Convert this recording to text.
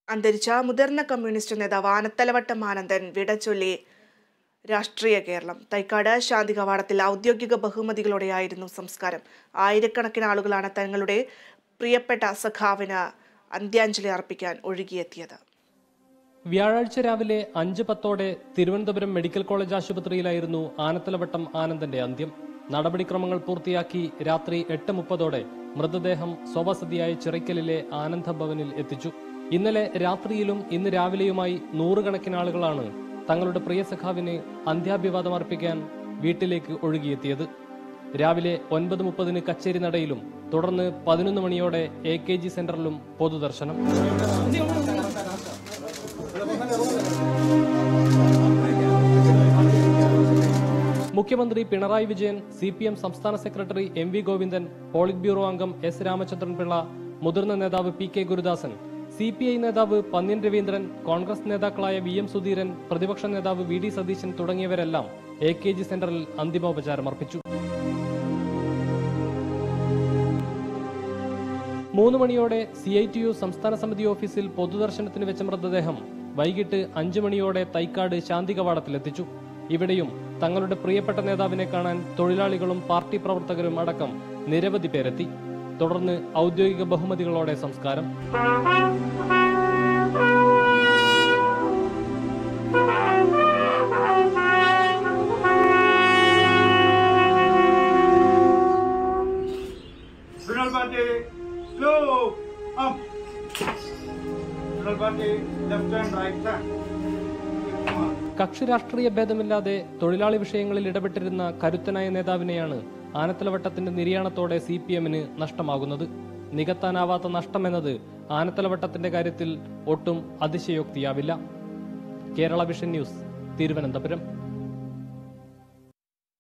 അന്തരിച്ച മുതിർന്ന കമ്മ്യൂണിസ്റ്റ് നേതാവ് ആനത്തലവട്ടം ആനന്ദൻ വിട ചൊല്ലി രാഷ്ട്രീയ കേരളം തൈക്കാട് ശാന്തി കവാടത്തിൽ ഔദ്യോഗിക ബഹുമതികളോടെയായിരുന്നു സംസ്കാരം ആയിരക്കണക്കിന് ആളുകളാണ് തങ്ങളുടെ പ്രിയപ്പെട്ട സഖാവിന് അന്ത്യാഞ്ജലി അർപ്പിക്കാൻ ഒഴുകിയെത്തിയത് വ്യാഴാഴ്ച രാവിലെ അഞ്ച് പത്തോടെ തിരുവനന്തപുരം മെഡിക്കൽ കോളേജ് ആശുപത്രിയിലായിരുന്നു ആനത്തലവട്ടം ആനന്ദന്റെ അന്ത്യം നടപടിക്രമങ്ങൾ പൂർത്തിയാക്കി രാത്രി എട്ട് മുപ്പതോടെ മൃതദേഹം സ്വവസതിയായ ചിറയ്ക്കലിലെ ആനന്ദ ഭവനിൽ എത്തിച്ചു ഇന്നലെ രാത്രിയിലും ഇന്ന് രാവിലെയുമായി നൂറുകണക്കിന് ആളുകളാണ് തങ്ങളുടെ പ്രിയ സഖാവിന് അന്ത്യാഭിവാദം അർപ്പിക്കാൻ വീട്ടിലേക്ക് ഒഴുകിയെത്തിയത് രാവിലെ ഒൻപത് മുപ്പതിന് കച്ചേരി നടയിലും തുടർന്ന് പതിനൊന്ന് മണിയോടെ എ കെ ജി സെന്ററിലും പൊതുദർശനം മുഖ്യമന്ത്രി Pinarayi Vijayan C P M സംസ്ഥാന secretary M V Govindan polit bureau അംഗം എസ് രാമചന്ദ്രൻ പിള്ള മുതിർന്ന നേതാവ് P K Gurudasan C P I നേതാവ് പന്ന്യൻ രവീന്ദ്രൻ കോൺഗ്രസ് നേതാക്കളായ വി എം സുധീരൻ പ്രതിപക്ഷ നേതാവ് വി ഡി സതീശൻ തുടങ്ങിയവരെല്ലാം എ കെ ജി സെന്ററിൽ അന്തിമോപചാരം അർപ്പിച്ചു മൂന്ന് മണിയോടെ സി ഐ ടി യു സംസ്ഥാന സമിതി ഓഫീസിൽ പൊതുദർശനത്തിന് വെച്ച മൃതദേഹം വൈകിട്ട് അഞ്ചു മണിയോടെ തൈക്കാട് ശാന്തി കവാടത്തിലെത്തിച്ചു ഇവിടെയും തങ്ങളുടെ പ്രിയപ്പെട്ട നേതാവിനെ കാണാൻ തൊഴിലാളികളും പാർട്ടി പ്രവർത്തകരും അടക്കം നിരവധി പേരെത്തി തുടർന്ന് ഔദ്യോഗിക ബഹുമതികളോടെ സംസ്കാരം Mineral party, slow, up. Mineral party, left and right hand. Come on. കക്ഷി രാഷ്ട്രീയ ഭേദമില്ലാതെ തൊഴിലാളി വിഷയങ്ങളിൽ ഇടപെട്ടിരുന്ന കരുത്തനായ നേതാവിനെയാണ് ആനത്തലവട്ടത്തിന്റെ നിര്യാണത്തോടെ സി പി എമ്മിന് നഷ്ടമാകുന്നത് നികത്താനാവാത്ത നഷ്ടമെന്നത് ആനത്തലവട്ടത്തിന്റെ കാര്യത്തിൽ ഒട്ടും അതിശയോക്തിയാവില്ല കേരള വിഷൻ ന്യൂസ് തിരുവനന്തപുരം